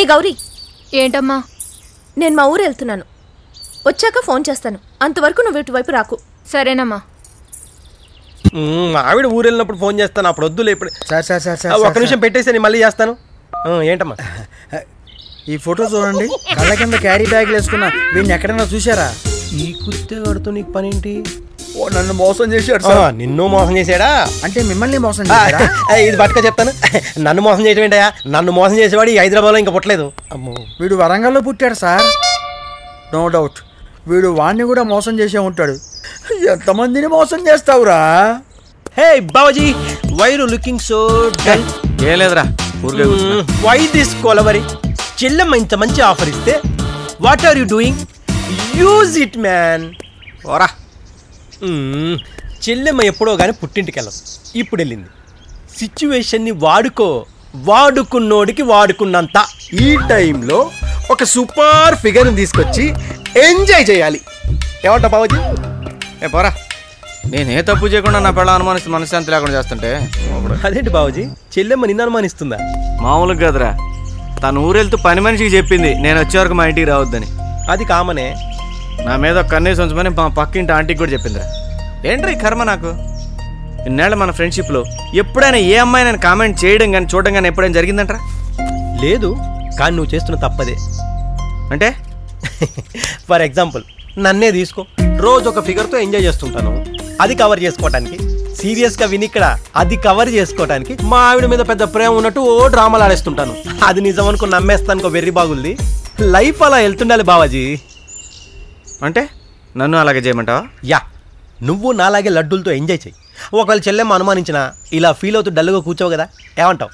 ఏ గౌరీ ఏంటమ్మా నేను మా ఊరు వెళ్తున్నాను వచ్చాక ఫోన్ చేస్తాను అంతవరకు నువ్వు ఇటువైపు రాకు సరేనమ్మా మ్మ్, ఆవిడ ఊరు వెళ్ళినప్పుడు ఫోన్ చేస్తాను అప్పుడు వద్దులే ఇప్పుడు సార్ సార్ సార్ ఆ, సార్ ఒక్క నిమిషం పెట్టేసి నేను మళ్ళీ చేస్తాను ఆ, ఏంటమ్మా ఈ ఫోటో చూడండి కళ్ళ కింద క్యారీ బ్యాగ్లు వేసుకున్న వీడిని ఎక్కడైనా చూసారా ఈ కుత్తే కడుతూ నీకు పని ఏంటి ఓ నన్ను మోసం చేశాడు ఆ, సార్ నిన్ను మోసం చేశాడా అంటే మిమ్మల్ని మోసం ఆ, చేశారా ఆ, ఇది పట్టుక చెప్తాను నన్ను మోసం చేయడం ఏంటయా నన్ను మోసం చేసేవాడు ఈ హైదరాబాద్లో ఇంకా పుట్టలేదు అమ్మో వీడు వరంగల్లో పుట్టాడు సార్ నో డౌట్ వీడు వాడిని కూడా మోసం చేసే ఉంటాడు ఎంతమందిని మోసం చేస్తావురా hey Babaji why are looking so dull ఏం లేదురా ఊరికే కూర్చున్నా. వై దిస్ కొలవరి చెల్లెమ్మ ఇంత మంచి ఆఫర్ ఇస్తే what are you doing use it man ఓరా చెల్లెమ్మ ఎప్పుడో కానీ పుట్టింటికి వెళ్ళదు ఇప్పుడు వెళ్ళింది సిచ్యువేషన్ని వాడుకో వాడుకున్నోడికి వాడుకున్నంత ఈ టైంలో ఒక సూపర్ ఫిగర్ని తీసుకొచ్చి ఎంజాయ్ చేయాలి ఏమంటా బాబుజీ ఏ పోరా నేనే తప్పు చేయకుండా నా పిల్ల అనుమానిస్తే మనశ్శాంతి లేకుండా చేస్తుంటే ఒకడు. అదేంటి బాబుజీ చెల్లెమ్మ నిన్ను అనుమానిస్తుందా మామూలుగా కదరా తను ఊరెళ్తూ పని మనిషికి చెప్పింది నేను వచ్చే వరకు మా ఇంటికి రావద్దని అది కామనే నా మీద ఒక కన్నేసి ఉంచమని మా పక్కింటి ఆంటీకి కూడా చెప్పిందిరా ఏంట్రా ఈ కర్మ నాకు ఇన్నేళ్ళ మన ఫ్రెండ్షిప్లో ఎప్పుడైనా ఏ అమ్మాయి నేను కామెంట్ చేయడం కానీ చూడడం కానీ ఎప్పుడైనా జరిగిందంట్రా లేదు కానీ నువ్వు చేస్తున్న తప్పదే అంటే ఫర్ ఎగ్జాంపుల్ నన్నే తీసుకో రోజు ఒక ఫిగర్తో ఎంజాయ్ చేస్తుంటాను అది కవర్ చేసుకోవటానికి సీరియస్గా విని ఇక్కడ అది కవర్ చేసుకోవటానికి మా ఆవిడ మీద పెద్ద ప్రేమ ఉన్నట్టు ఓ డ్రామాలు ఆడేస్తుంటాను అది నిజం అనుకో నమ్మేస్తానుకో వెర్రి బాగుంది లైఫ్ అలా వెళ్తుండాలి బావాజీ అంటే నన్ను అలాగే చేయమంటావా యా నువ్వు నాలాగే లడ్డూలతో ఎంజాయ్ చెయ్యి ఒకవేళ చెల్లెమ్మ అనుమానించినా ఇలా ఫీల్ అవుతూ డల్గా కూర్చోవు కదా ఏమంటావు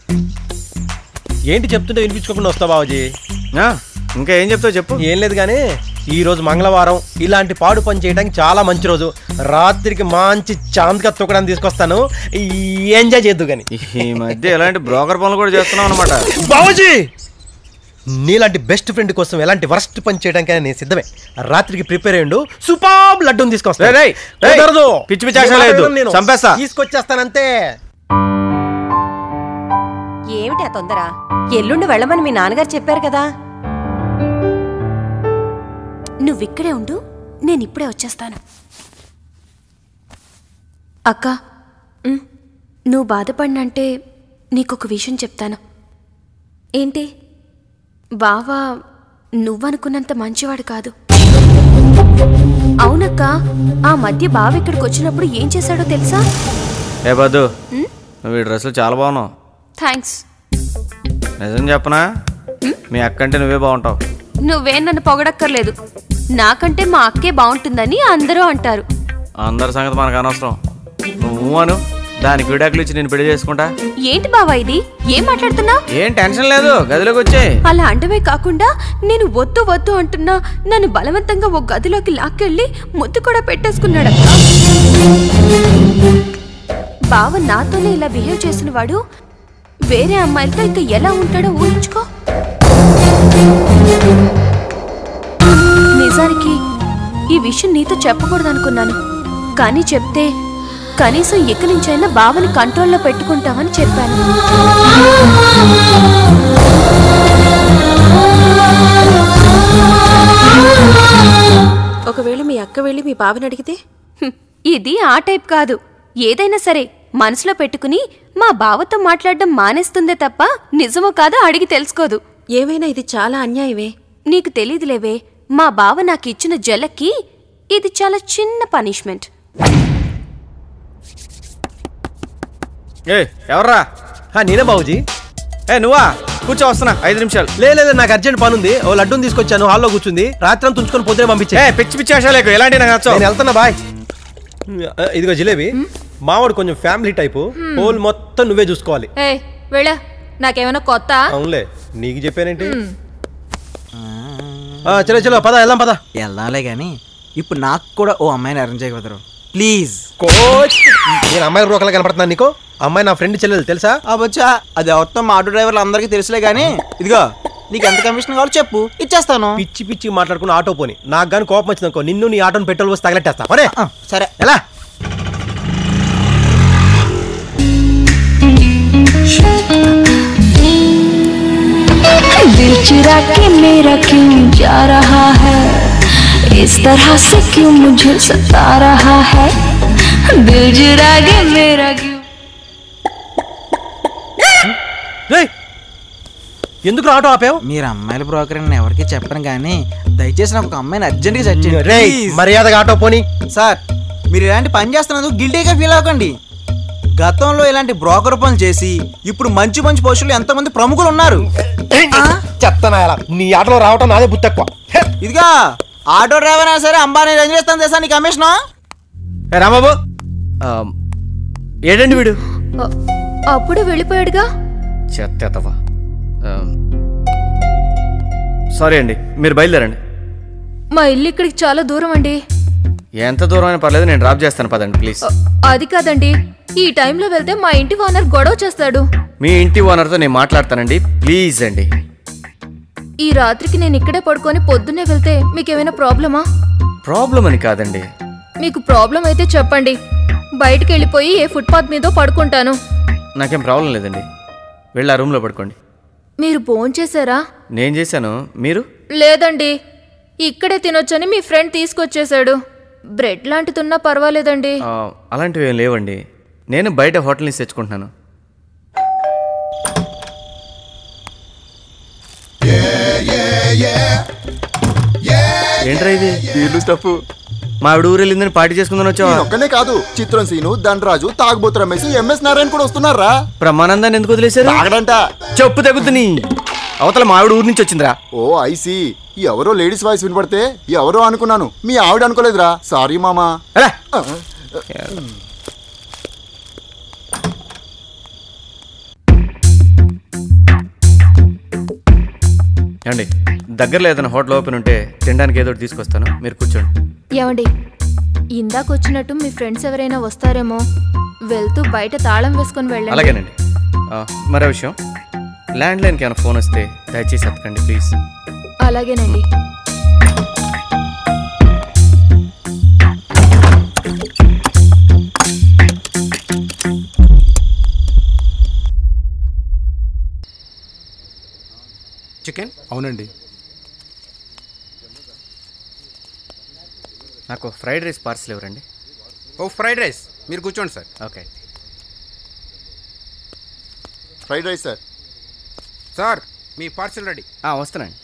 ఏంటి చెప్తుంటే వినిపించుకోకుండా వస్తావు బావాజీ ఆ, ఇంకా ఏం చెప్తావు చెప్పు ఏం లేదు కానీ ఈ రోజు మంగళవారం ఇలాంటి పాడు పని చేయడానికి చాలా మంచి రోజు రాత్రికి మంచి చాంద్గా తొక్కడానికి తీసుకొస్తాను ఈ ఎంజాయ్ చేద్దు కానీ ఈ మధ్య ఎలాంటి బ్రోకర్ పనులు కూడా చేస్తున్నావు అనమాట బాబుజీ నీలాంటి బెస్ట్ ఫ్రెండ్ కోసం ఎలాంటి వర్స్ట్ పని చేయడానికైనా నేను సిద్ధమే రాత్రికి ప్రిపేర్ అయ్యండు సూపర్ లడ్డూని తీసుకొస్తా రేయ్, రేయ్, రేయ్, కుదరదు. పిచ్చి పిచ్చి ఆశలు లేదు. నేను చంపేస్తా. తీసుకొచ్చేస్తానంతే ఏమిటి ఆ తొందర ఎల్లుండి వెళ్ళమని మీ నాన్నగారు చెప్పారు కదా నువ్విక్కడే ఉండు నేను ఇప్పుడే వచ్చేస్తాను అక్క ఉమ్, నువ్వు బాధపడినంటే నీకొక విషయం చెప్తాను ఏంటి బావా నువ్వనుకున్నంత మంచివాడు కాదు అవునక్క ఆ మధ్య బావ ఇక్కడికి వచ్చినప్పుడు ఏం చేశాడో తెలుసా ఏ బద్దు నువ్వు ఈ డ్రెస్సులు చాలా బాగున్నావు థ్యాంక్స్ నిజం చెప్పనా మీ అక్క అంటే నువ్వే బాగుంటావు నువ్వేం నన్ను పొగడక్కర్లేదు నాకంటే మా అక్కే బాగుంటుందని అందరూ అంటారు అందరి సంగతి మనకు అనవసరం నువ్వు అను దానికి విడాకులు ఇచ్చి నేను పెళ్లి చేసుకుంటా ఏంటి బావా ఇది ఏం మాట్లాడుతున్నా ఏం టెన్షన్ లేదు గదిలోకి వచ్చాయి అలా అంటమే కాకుండా నేను వద్దు వద్దు అంటున్నా నన్ను బలవంతంగా ఒక గదిలోకి లాక్కెళ్ళి ముద్దు కూడా పెట్టేసుకున్నాడు బావ నాతోనే ఇలా బిహేవ్ చేసిన వాడు వేరే అమ్మాయిలతో ఇంకా ఎలా ఉంటాడో ఊహించుకో నిజానికి ఈ విషయం నీతో చెప్పకూడదు అనుకున్నాను కానీ చెప్తే కనీసం ఇక నుంచైనా బావని కంట్రోల్లో పెట్టుకుంటామని చెప్పాను ఒకవేళ మీ అక్క వెళ్ళి మీ బావని అడిగితే "హ్మ్, ఇది ఆ టైప్ కాదు ఏదైనా సరే మనసులో పెట్టుకుని మా బావతో మాట్లాడడం మానేస్తుందే తప్ప నిజమో కాదో అడిగి తెలుసుకోదు ఏమైనా ఇది చాలా అన్యాయమే నీకు తెలీదులేవే మా బావ నాకు ఇచ్చిన జలక్కి ఇది చాలా చిన్న పనిష్మెంట్ ఏ ఎవర్రా ఆ, నేనే బాబుజీ ఏ నువ్వా కూర్చో వస్తున్నా ఐదు నిమిషాలు లే లేదు నాకు అర్జెంట్ పని ఉంది ఓ లడ్డూని తీసుకొచ్చాను హాల్లో కూర్చుంది రాత్రి అంతా ఉంచుకొని పొద్దునే పంపించే ఏ పిచ్చి పిచ్చి ఆశాలేకు ఎలాంటి నాకు నచ్చవు నేను వెళ్తున్నా బాయ్ ఇదిగో జిలేబీ మావాడు కొంచెం ఫ్యామిలీ టైపు హోల్ మొత్తం నువ్వే చూసుకోవాలి ఏ వెళ్ళ నాకేమైనా కొత్త అవునులే నీకు చెప్పానేంటి ఆ, చలో చలో పద వెళ్దాం పద వెళ్ళాలే కానీ ఇప్పుడు నాకు కూడా ఓ అమ్మాయిని అరేంజ్ చేయగలుగుతారు ప్లీజ్ కోచ్ నేను అమ్మాయి రోకలా కనపడుతున్నాను నీకు అమ్మాయి నా ఫ్రెండ్ చెల్లెలు తెలుసా అబ్బచ్చా అది ఎవరితో మా ఆటో డ్రైవర్లు అందరికీ తెలుసులే కానీ ఇదిగో నీకు ఎంత కమిషన్ కావాలో చెప్పు ఇచ్చేస్తాను పిచ్చి పిచ్చి మాట్లాడుకున్న ఆటో పోని నాకు కానీ కోపం వచ్చింది అనుకో నిన్ను నీ ఆటోని పెట్రోల్ పోసి తగలెట్టేస్తా పరే ఆ, సరే ఎలా दिल चुरा के मेरा क्यों जा रहा है इस तरह से क्यों मुझे सता रहा है दिल चुरा के मेरा क्यों రేయ్ ఎందుకు ఆటో ఆపావు మీరు అమ్మాయిల బ్రోకర్ అని ఎవరికి చెప్పను కానీ దయచేసి నాకు ఒక అమ్మాయిని అర్జెంట్గా సెట్ రేయ్ చేయండి మర్యాదగా ఆటో పోనీ సార్ మీరు ఇలాంటి పని చేస్తున్నందుకు గిల్టీగా ఫీల్ అవ్వకండి గతంలో ఇలాంటి బ్రోకర్ పనులు చేసి ఇప్పుడు మంచి మంచి పోస్టులు ఎంతమంది ప్రముఖులు ఉన్నారు చెత్తనా ఎలా నీ ఆటోలో రావటం నాదే బుద్ధి తక్కువ హే. ఇదిగా ఆటో డ్రైవర్ అయినా సరే అంబానీ రంజన్ ఇస్తాను తెలుసా నీ కమిషన్ ఏ రాంబాబు ఆ, ఏడండి వీడు అ- అప్పుడే వెళ్ళిపోయాడుగా చెత్తవా సారీ అండి మీరు బయలుదేరండి మా ఇల్లు ఇక్కడికి చాలా దూరం అండి ఎంత దూరం అయినా పర్లేదు నేను డ్రాప్ చేస్తాను పదండి ప్లీజ్ అ- అది కాదండి ఈ టైంలో వెళ్తే మా ఇంటి ఓనర్ గొడవ చేస్తాడు మీ ఇంటి ఓనర్తో నేను మాట్లాడతానండి ప్లీజ్ అండి ఈ రాత్రికి నేను ఇక్కడే పడుకొని పొద్దున్నే వెళ్తే మీకేమైనా ప్రాబ్లమా ప్రాబ్లం అని కాదండి మీకు ప్రాబ్లం అయితే చెప్పండి బయటికి వెళ్ళిపోయి ఏ ఫుట్పాత్ మీదో పడుకుంటాను నాకేం ప్రాబ్లం లేదండి వెళ్ళి ఆ రూమ్లో పడుకోండి మీరు భోంచేశారా నేను చేశాను మీరు లేదండి ఇక్కడే తినొచ్చని మీ ఫ్రెండ్ తీసుకొచ్చేశాడు బ్రెడ్ లాంటిదున్నా పర్వాలేదండి ఆ, అలాంటివి ఏం లేవండి నేను బయట హోటల్ నుంచి తెచ్చుకుంటున్నాను ఏంట్రా ఇది వీళ్ళు స్టఫ్ మా ఆవిడ ఊరు వెళ్ళిందని పార్టీ చేసుకుందని వచ్చావా ఒక్కనే కాదు చిత్రం సీను దండరాజు తాగుబోతు రమేష్ ఎంఎస్ నారాయణ కూడా వస్తున్నారా బ్రహ్మానందాన్ని ఎందుకు వదిలేశారు తాగడంట చెప్పు తగ్గుతుని అవతల మా ఆవిడ ఊరు నుంచి వచ్చిందిరా ఓ ఐసి ఎవరో లేడీస్ వాయిస్ వినపడితే ఎవరో అనుకున్నాను మీ ఆవిడ అనుకోలేదురా సారీ మామా అలా ఏమండి దగ్గరలో ఏదైనా హోటల్ ఓపెన్ ఉంటే తినడానికి ఏదో ఒకటి తీసుకొస్తాను మీరు కూర్చోండి ఏమండి ఇందాక వచ్చినట్టు మీ ఫ్రెండ్స్ ఎవరైనా వస్తారేమో వెళ్తూ బయట తాళం వేసుకొని వెళ్ళండి అలాగేనండి ఆ, మరో విషయం ల్యాండ్ లైన్కి ఏమైనా ఫోన్ వస్తే దయచేసి ఎత్తకండి ప్లీజ్ అలాగేనండి చికెన్ అవునండి నాకు ఫ్రైడ్ రైస్ పార్సల్ ఎవరండి ఓ ఫ్రైడ్ రైస్ మీరు కూర్చోండి sir okay fried rice sir sir మీ పార్సిల్ రెడీ వస్తున్నాండి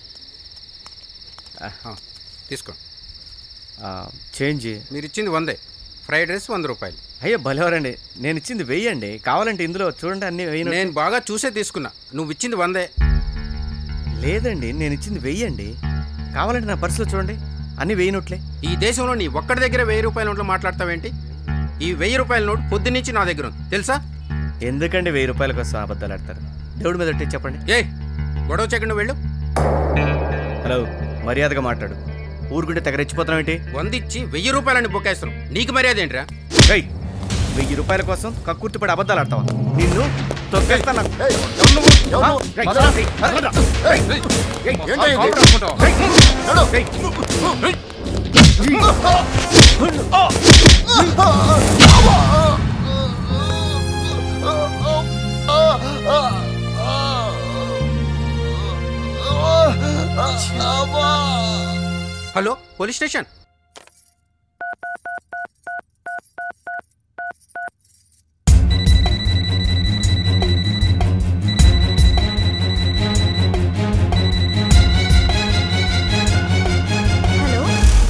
తీసుకోండి చేంజ్ మీరు ఇచ్చింది వందే ఫ్రైడ్ రైస్ వంద రూపాయలు అయ్యో భలేవారండి నేను ఇచ్చింది వెయ్యండి కావాలంటే ఇందులో చూడండి అన్ని వెయ్యి నేను బాగా చూసే తీసుకున్నా నువ్వు ఇచ్చింది వందే లేదండి నేను ఇచ్చింది వెయ్యండి కావాలంటే నా పర్సులో చూడండి అన్ని వెయ్యి నోట్లే ఈ దేశంలో నీ ఒక్కడి దగ్గర వెయ్యి రూపాయల నోట్లు మాట్లాడతావేంటి ఈ వెయ్యి రూపాయల నోటు పొద్దున్నుంచి నా దగ్గర ఉంది తెలుసా ఎందుకండి వెయ్యి రూపాయల కోసం అబద్ధాలు ఆడతారు దేవుడి మీద ఒట్టి చెప్పండి ఏ గొడవ చేయకుండా వెళ్ళు హలో మర్యాదగా మాట్లాడు ఊరుకుంటే తెగ రెచ్చిపోతున్నావు ఏంటి వంద ఇచ్చి వెయ్యి రూపాయలని బొక్కేస్తున్నావు నీకు మర్యాద ఏంట్రా ఏయ్, వెయ్యి రూపాయల కోసం కక్కుర్తిపడి అబద్ధాలు ఆడతావా నిన్ను తొక్కేస్తా నాకు. ఏయ్, ఎవరు నువ్వు? ఎవరు నువ్వు? ఏయ్, పదరా. ఏయ్, వదలరా. ఏయ్, ఏయ్, ఏంటి ఇది? కాపురం అనుకుంటావా? ఏయ్, నడు. ఏయ్, hello police station hello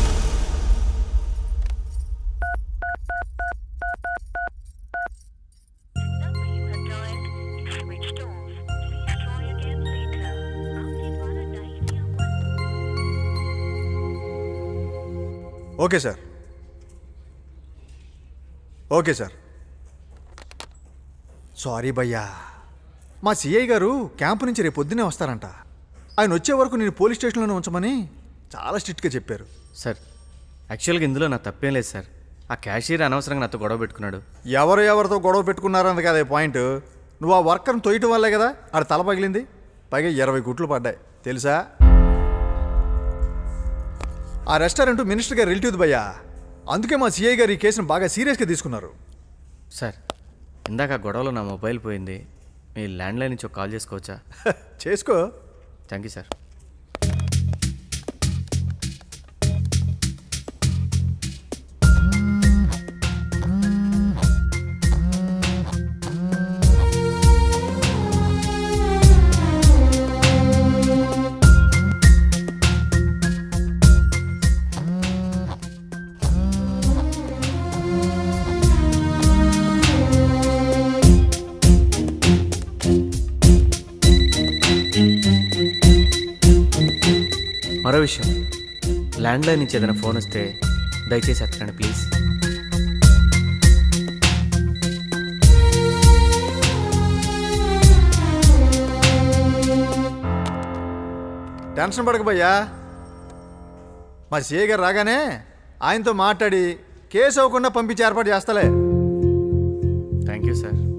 okay sir okay sir sorry భయ్యా మా సిఐ గారు క్యాంపు నుంచి రేపు పొద్దున్నే వస్తారంట ఆయన వచ్చే వరకు నేను పోలీస్ స్టేషన్లోనే ఉంచమని చాలా స్ట్రిక్ట్గా చెప్పారు సార్ యాక్చువల్గా ఇందులో నా తప్పేం లేదు సార్ ఆ క్యాషియర్ అనవసరంగా నాతో గొడవ పెట్టుకున్నాడు ఎవరు ఎవరితో గొడవ పెట్టుకున్నారన్నది కదా పాయింట్ నువ్వు ఆ వర్కర్ని తొయ్యటం వల్లే కదా ఆడ తల పగిలింది పైగా ఇరవై గుట్లు పడ్డాయి తెలుసా ఆ రెస్టారెంట్ మినిస్టర్ గారు రిలేటివ్ భయ్యా అందుకే మా సిఐ గారు ఈ కేసును బాగా సీరియస్గా తీసుకున్నారు సార్ ఇందాక ఆ గొడవలో నా మొబైల్ పోయింది మీ ల్యాండ్లైన్ నుంచి ఒక కాల్ చేసుకోవచ్చా చేసుకో థ్యాంక్ యూ సార్ మరో విషయం ల్యాండ్లైన్ నుంచి ఏదైనా ఫోన్ వస్తే దయచేసి ఎత్తకండి ప్లీజ్ టెన్షన్ పడక భయ్యా మా సిఐ గారు రాగానే ఆయనతో మాట్లాడి కేసు అవ్వకుండా పంపించి ఏర్పాటు చేస్తలే థ్యాంక్ యూ సార్